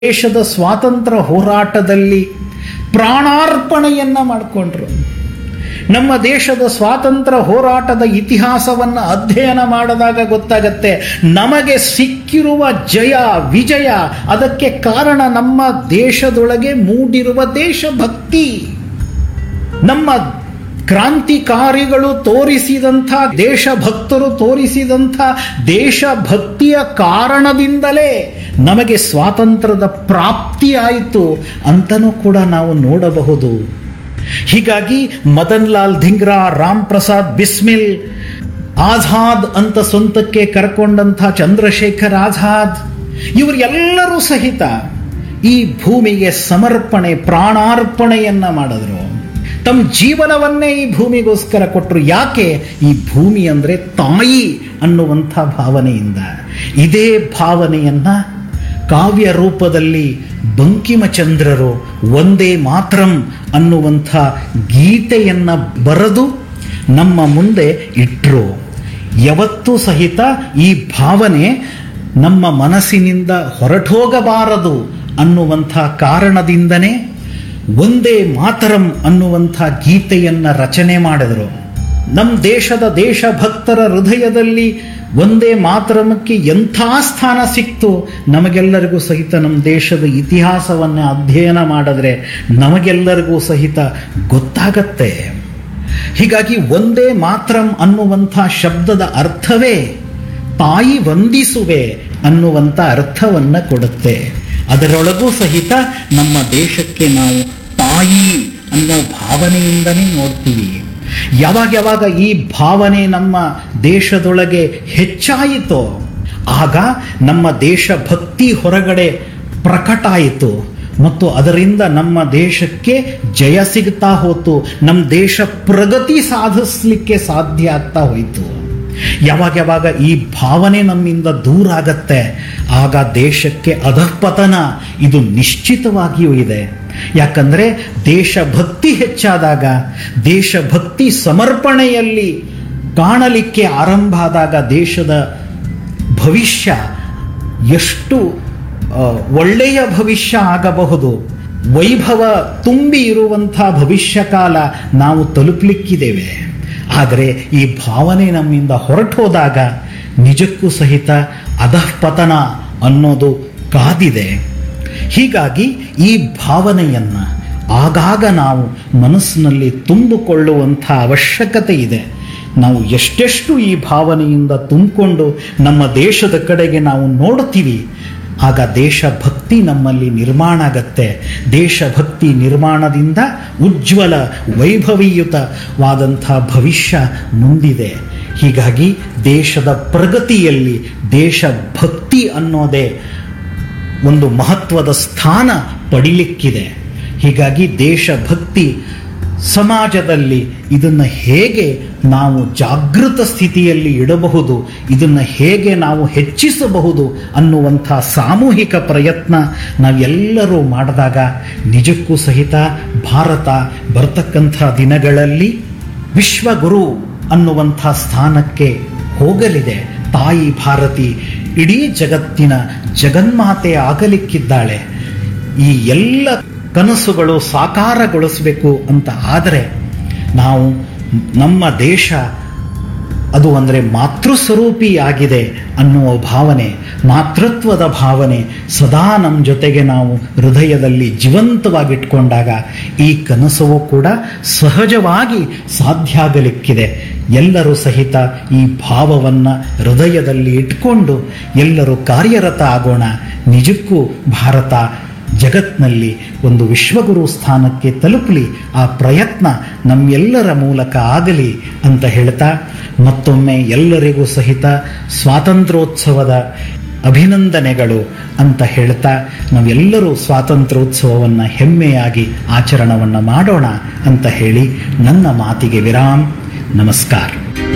ದೇಶದ ಸ್ವಾತಂತ್ರ್ಯ ಹೋರಾಟದಲ್ಲಿ ಪ್ರಾಣಾರ್ಪಣೆಯನ್ನ ಮಾಡಿಕೊಂಡ್ರು ನಮ್ಮ ದೇಶದ ಸ್ವಾತಂತ್ರ್ಯ ಹೋರಾಟದ ಇತಿಹಾಸವನ್ನು ಅಧ್ಯಯನ ಮಾಡಿದಾಗ ಗೊತ್ತಾಗತ್ತೆ ನಮಗೆ ಸಿಕ್ಕಿರುವ ಜಯ ವಿಜಯ ಅದಕ್ಕೆ ಕಾರಣ ನಮ್ಮ ದೇಶದೊಳಗೆ ಮೂಡಿರುವ ದೇಶಭಕ್ತಿ ನಮ್ಮ ಕ್ರಾಂತಿಕಾರಿಗಳು ತೋರಿಸಿದಂಥ ದೇಶಭಕ್ತರು ತೋರಿಸಿದಂಥ ದೇಶಭಕ್ತಿಯ ಕಾರಣದಿಂದಲೇ ನಮಗೆ ಸ್ವಾತಂತ್ರ್ಯದ ಪ್ರಾಪ್ತಿಯಾಯಿತು ಅಂತನೂ ಕೂಡ ನಾವು ನೋಡಬಹುದು ಹೀಗಾಗಿ ಮದನ್ ಲಾಲ್ ಧಿಂಗ್ರಾ ರಾಮ್ ಪ್ರಸಾದ್ ಬಿಸ್ಮಿಲ್ ಆಜಾದ್ ಅಂತ ಸ್ವಂತಕ್ಕೆ ಕರ್ಕೊಂಡಂಥ ಚಂದ್ರಶೇಖರ್ ಆಜಾದ್ ಇವರೆಲ್ಲರೂ ಸಹಿತ ಈ ಭೂಮಿಗೆ ಸಮರ್ಪಣೆ ಪ್ರಾಣಾರ್ಪಣೆಯನ್ನ ಮಾಡಿದ್ರು ತಮ್ಮ ಜೀವನವನ್ನೇ ಈ ಭೂಮಿಗೋಸ್ಕರ ಕೊಟ್ಟರು ಯಾಕೆ ಈ ಭೂಮಿ ಅಂದರೆ ತಾಯಿ ಅನ್ನುವಂಥ ಭಾವನೆಯಿಂದ ಇದೇ ಭಾವನೆಯನ್ನ ಕಾವ್ಯ ರೂಪದಲ್ಲಿ ಬಂಕಿಮಚಂದ್ರರು ಒಂದೇ ಮಾತ್ರಂ ಅನ್ನುವಂಥ ಗೀತೆಯನ್ನ ಬರೆದು ನಮ್ಮ ಮುಂದೆ ಇಟ್ಟರು ಯಾವತ್ತೂ ಸಹಿತ ಈ ಭಾವನೆ ನಮ್ಮ ಮನಸ್ಸಿನಿಂದ ಹೊರಟೋಗಬಾರದು ಅನ್ನುವಂಥ ಕಾರಣದಿಂದನೇ ಒಂದೇ ಮಾತರಂ ಅನ್ನುವಂಥ ಗೀತೆಯನ್ನ ರಚನೆ ಮಾಡಿದರು ನಮ್ಮ ದೇಶದ ದೇಶಭಕ್ತರ ಹೃದಯದಲ್ಲಿ ಒಂದೇ ಮಾತರಮಕ್ಕೆ ಎಂಥ ಸ್ಥಾನ ಸಿಕ್ತು ನಮಗೆಲ್ಲರಿಗೂ ಸಹಿತ ನಮ್ಮ ದೇಶದ ಇತಿಹಾಸವನ್ನು ಅಧ್ಯಯನ ಮಾಡಿದ್ರೆ ನಮಗೆಲ್ಲರಿಗೂ ಸಹಿತ ಗೊತ್ತಾಗತ್ತೆ ಹೀಗಾಗಿ ಒಂದೇ ಮಾತ್ರಂ ಅನ್ನುವಂಥ ಶಬ್ದದ ಅರ್ಥವೇ ತಾಯಿ ವಂದಿಸುವೆ ಅನ್ನುವಂಥ ಅರ್ಥವನ್ನ ಕೊಡುತ್ತೆ ಅದರೊಳಗೂ ಸಹಿತ ನಮ್ಮ ದೇಶಕ್ಕೆ ನಾವು ತಾಯಿ ಅನ್ನೋ ಭಾವನೆಯಿಂದನೇ ನೋಡ್ತೀವಿ ಯಾವಾಗ ಯಾವಾಗ ಈ ಭಾವನೆ ನಮ್ಮ ದೇಶದೊಳಗೆ ಹೆಚ್ಚಾಯಿತೋ ಆಗ ನಮ್ಮ ದೇಶ ಭಕ್ತಿ ಹೊರಗಡೆ ಪ್ರಕಟ ಆಯಿತು ಮತ್ತು ಅದರಿಂದ ನಮ್ಮ ದೇಶಕ್ಕೆ ಜಯ ಸಿಗ್ತಾ ಹೋತು ನಮ್ಮ ದೇಶ ಪ್ರಗತಿ ಸಾಧಿಸ್ಲಿಕ್ಕೆ ಸಾಧ್ಯ ಆಗ್ತಾ ಹೋಯಿತು ಯಾವಾಗ ಯಾವಾಗ ಈ ಭಾವನೆ ನಮ್ಮಿಂದ ದೂರ ಆಗತ್ತೆ ಆಗ ದೇಶಕ್ಕೆ ಅಧಃಪತನ ಇದು ನಿಶ್ಚಿತವಾಗಿಯೂ ಇದೆ ಯಾಕಂದ್ರೆ ದೇಶಭಕ್ತಿ ಹೆಚ್ಚಾದಾಗ ದೇಶಭಕ್ತಿ ಸಮರ್ಪಣೆಯಲ್ಲಿ ಕಾಣಲಿಕ್ಕೆ ಆರಂಭ ಆದಾಗ ದೇಶದ ಭವಿಷ್ಯ ಎಷ್ಟು ಆ, ಒಳ್ಳೆಯ ಭವಿಷ್ಯ ಆಗಬಹುದು ವೈಭವ ತುಂಬಿ ಇರುವಂಥ ಭವಿಷ್ಯ ಕಾಲ ನಾವು ತಲುಪಲಿಕ್ಕಿದ್ದೇವೆ ಆದರೆ ಈ ಭಾವನೆ ನಮ್ಮಿಂದ ಹೊರಟು ಹೋದಾಗ ನಿಜಕ್ಕೂ ಸಹಿತ ಅಧಃಪತನ ಅನ್ನೋದು ಕಾದಿದೆ ಹೀಗಾಗಿ ಈ ಭಾವನೆಯನ್ನ ಆಗಾಗ ನಾವು ಮನಸ್ಸಿನಲ್ಲಿ ತುಂಬಿಕೊಳ್ಳುವಂಥ ಅವಶ್ಯಕತೆ ಇದೆ ನಾವು ಎಷ್ಟೆಷ್ಟು ಈ ಭಾವನೆಯಿಂದ ತುಂಬಿಕೊಂಡು ನಮ್ಮ ದೇಶದ ಕಡೆಗೆ ನಾವು ನೋಡ್ತೀವಿ ಆಗ ದೇಶಭಕ್ತಿ ನಮ್ಮಲ್ಲಿ ನಿರ್ಮಾಣ ಆಗತ್ತೆ ದೇಶಭಕ್ತಿ ನಿರ್ಮಾಣದಿಂದ ಉಜ್ವಲ ವೈಭವೀಯುತವಾದಂಥ ಭವಿಷ್ಯ ಮುಂದಿದೆ ಹೀಗಾಗಿ ದೇಶದ ಪ್ರಗತಿಯಲ್ಲಿ ದೇಶಭಕ್ತಿ ಅನ್ನೋದೇ ಒಂದು ಮಹತ್ವದ ಸ್ಥಾನ ಪಡಿಲಿಕ್ಕಿದೆ ಹೀಗಾಗಿ ದೇಶಭಕ್ತಿ ಸಮಾಜದಲ್ಲಿ ಇದನ್ನು ಹೇಗೆ ನಾವು ಜಾಗೃತ ಸ್ಥಿತಿಯಲ್ಲಿ ಇಡಬಹುದು ಇದನ್ನು ಹೇಗೆ ನಾವು ಹೆಚ್ಚಿಸಬಹುದು ಅನ್ನುವಂಥ ಸಾಮೂಹಿಕ ಪ್ರಯತ್ನ ನಾವೆಲ್ಲರೂ ಮಾಡಿದಾಗ ನಿಜಕ್ಕೂ ಸಹಿತ ಭಾರತ ಬರ್ತಕ್ಕಂಥ ದಿನಗಳಲ್ಲಿ ವಿಶ್ವಗುರು ಅನ್ನುವಂಥ ಸ್ಥಾನಕ್ಕೆ ಹೋಗಲಿದೆ ತಾಯಿ ಭಾರತಿ ಇಡೀ ಜಗತ್ತಿನ ಜಗನ್ಮಾತೆ ಆಗಲಿಕ್ಕಿದ್ದಾಳೆ ಈ ಎಲ್ಲ ಕನಸುಗಳು ಸಾಕಾರಗೊಳಿಸಬೇಕು ಅಂತ ಆದರೆ ನಾವು ನಮ್ಮ ದೇಶ ಅದು ಅಂದರೆ ಮಾತೃಸ್ವರೂಪಿ ಆಗಿದೆ ಅನ್ನುವ ಭಾವನೆ ಮಾತೃತ್ವದ ಭಾವನೆ ಸದಾ ನಮ್ಮ ಜೊತೆಗೆ ನಾವು ಹೃದಯದಲ್ಲಿ ಜೀವಂತವಾಗಿಟ್ಕೊಂಡಾಗ ಈ ಕನಸವು ಕೂಡ ಸಹಜವಾಗಿ ಸಾಧ್ಯ ಆಗಲಿಕ್ಕಿದೆ ಎಲ್ಲರೂ ಸಹಿತ ಈ ಭಾವವನ್ನು ಹೃದಯದಲ್ಲಿ ಇಟ್ಕೊಂಡು ಎಲ್ಲರೂ ಕಾರ್ಯರತ ಆಗೋಣ ನಿಜಕ್ಕೂ ಭಾರತ ಜಗತ್ನಲ್ಲಿ ಒಂದು ವಿಶ್ವಗುರು ಸ್ಥಾನಕ್ಕೆ ತಲುಪಲಿ ಆ ಪ್ರಯತ್ನ ನಮ್ಮೆಲ್ಲರ ಮೂಲಕ ಆಗಲಿ ಅಂತ ಹೇಳ್ತಾ ಮತ್ತೊಮ್ಮೆ ಎಲ್ಲರಿಗೂ ಸಹಿತ ಸ್ವಾತಂತ್ರ್ಯೋತ್ಸವದ ಅಭಿನಂದನೆಗಳು ಅಂತ ಹೇಳ್ತಾ ನಾವೆಲ್ಲರೂ ಸ್ವಾತಂತ್ರ್ಯೋತ್ಸವವನ್ನು ಹೆಮ್ಮೆಯಾಗಿ ಆಚರಣವನ್ನು ಮಾಡೋಣ ಅಂತ ಹೇಳಿ ನನ್ನ ಮಾತಿಗೆ ವಿರಾಮ್ ನಮಸ್ಕಾರ